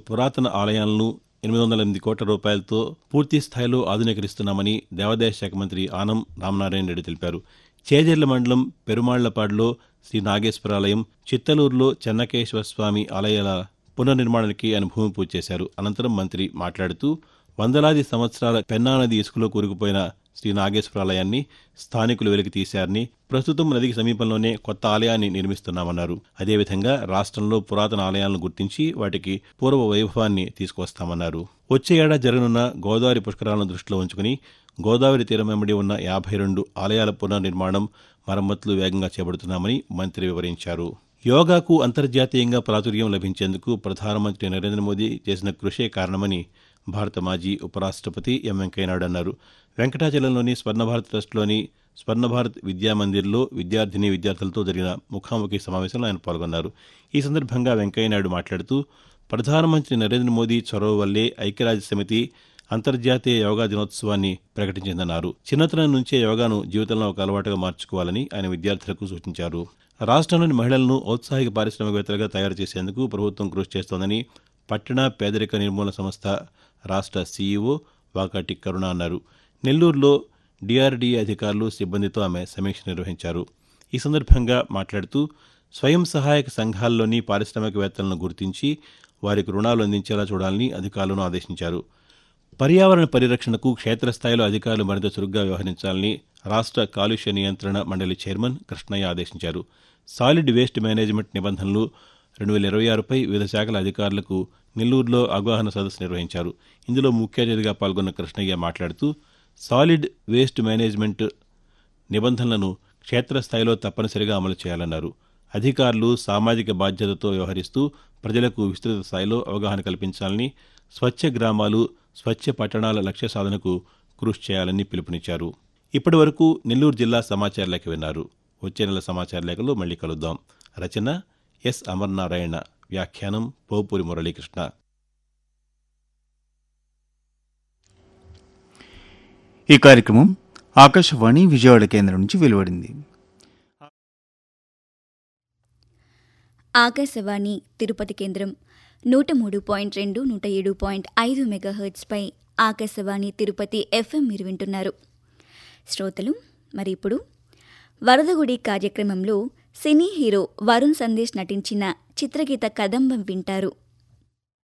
పురాతన ఆలయాలను ఎనిమిది వందల ఎనిమిది కోట్ల రూపాయలతో పూర్తి స్థాయిలో ఆధునీకరిస్తున్నామని దేవాదాయ శాఖ మంత్రి ఆనం రామనారాయణ రెడ్డి తెలిపారు చేజర్ల మండలం పెరుమాళ్లపాడులో శ్రీ నాగేశ్వరాలయం చిత్తలూరులో చెన్నకేశ్వర స్వామి ఆలయాల పునర్నిర్మాణానికి ఆయన భూమి పూజ చేశారు అనంతరం మంత్రి మాట్లాడుతూ వందలాది సంవత్సరాల పెన్నా నది ఇసుకలో కూరుకుపోయిన శ్రీ నాగేశ్వరాలయాన్ని స్థానికులు వెలికి తీశారని ప్రస్తుతం నదికి సమీపంలోనే కొత్త ఆలయాన్ని నిర్మిస్తున్నామన్నారు అదేవిధంగా రాష్ట్రంలో పురాతన ఆలయాలను గుర్తించి వాటికి పూర్వ వైభవాన్ని తీసుకువస్తామన్నారు వచ్చే ఏడాది జరగనున్న గోదావరి పుష్కరాలను దృష్టిలో ఉంచుకుని గోదావరి తీరం వెంబడి ఉన్న యాభై రెండు ఆలయాల పునర్నిర్మాణం మరమ్మతులు వేగంగా చేపడుతున్నామని మంత్రి వివరించారు యోగాకు అంతర్జాతీయంగా ప్రాచుర్యం లభించేందుకు ప్రధానమంత్రి నరేంద్ర మోదీ చేసిన కృషే కారణమని భారత మాజీ ఉపరాష్టపతి ఎం వెంకయ్యనాయుడు అన్నారు వెంకటాచలంలోని స్వర్ణభారత్ ట్రస్ట్లోని స్వర్ణభారత్ విద్యామందిర్లో విద్యార్థిని విద్యార్థులతో జరిగిన ముఖాముఖి సమావేశంలో ఆయన పాల్గొన్నారు ఈ సందర్భంగా వెంకయ్యనాయుడు మాట్లాడుతూ ప్రధానమంత్రి నరేంద్ర మోదీ చొరవ వల్లే ఐక్యరాజ్య సమితి అంతర్జాతీయ యోగా దినోత్సవాన్ని ప్రకటించిందన్నారు చిన్నతనం నుంచే యోగాను జీవితంలో ఒక అలవాటుగా మార్చుకోవాలని ఆయన విద్యార్థులకు సూచించారు రాష్ట్రంలోని మహిళలను ఔత్సాహిక పారిశ్రామికవేత్తలుగా తయారు చేసేందుకు ప్రభుత్వం కృషి చేస్తోందని పట్టణ పేదరిక నిర్మూలన సంస్థ రాష్ట్ర సీఈఓ వాకాటి కరుణ అన్నారు నెల్లూరులో డిఆర్డీఏ అధికారులు సిబ్బందితో ఆమె సమీక్ష నిర్వహించారు ఈ సందర్భంగా మాట్లాడుతూ స్వయం సహాయక సంఘాల్లోని పారిశ్రామికవేత్తలను గుర్తించి వారికి రుణాలు అందించేలా చూడాలని అధికారులను ఆదేశించారు పర్యావరణ పరిరక్షణకు క్షేత్రస్థాయిలో అధికారులు మరింత చురుగ్గా వ్యవహరించాలని రాష్ట్ర కాలుష్య నియంత్రణ మండలి చైర్మన్ కృష్ణయ్య ఆదేశించారు సాలిడ్ వేస్ట్ మేనేజ్మెంట్ నిబంధనలు రెండు వేల ఇరవై ఆరుపై వివిధ శాఖల అధికారులకు నెల్లూరులో అవగాహన సదస్సు నిర్వహించారు ఇందులో ముఖ్య అతిథిగా పాల్గొన్న కృష్ణయ్య మాట్లాడుతూ సాలిడ్ వేస్ట్ మేనేజ్మెంట్ నిబంధనలను క్షేత్రస్థాయిలో తప్పనిసరిగా అమలు చేయాలన్నారు అధికారులు సామాజిక బాధ్యతతో వ్యవహరిస్తూ ప్రజలకు విస్తృత స్థాయిలో అవగాహన కల్పించాలని స్వచ్ఛ గ్రామాలు స్వచ్ఛ పట్టణాల లక్ష్య సాధనకు కృషి చేయాలని పిలుపునిచ్చారు ఇప్పటి వరకు నెల్లూరు జిల్లా సమాచార లేఖ విన్నారు వచ్చే నెల సమాచార లేఖలో మళ్ళీ కలుద్దాం రచన ఎస్ అమర్నారాయణ వ్యాఖ్యానం పోపూరి మురళీకృష్ణ ఈ కార్యక్రమం ఆకాశవాణి విజయవాడ కేంద్రం నుంచి వెలువడింది ఆకాశవాణి తిరుపతి కేంద్రం నూట మూడు పాయింట్ రెండు నూట ఏడు పాయింట్ ఐదు మెగాహెర్ట్స్పై ఆకాశవాణి తిరుపతి ఎఫ్ఎం మీరు వింటున్నారు శ్రోతలు మరి ఇప్పుడు వరదగుడి కార్యక్రమంలో సినీ హీరో వరుణ్ సందేశ్ నటించిన చిత్రగీత కదంబం వింటారు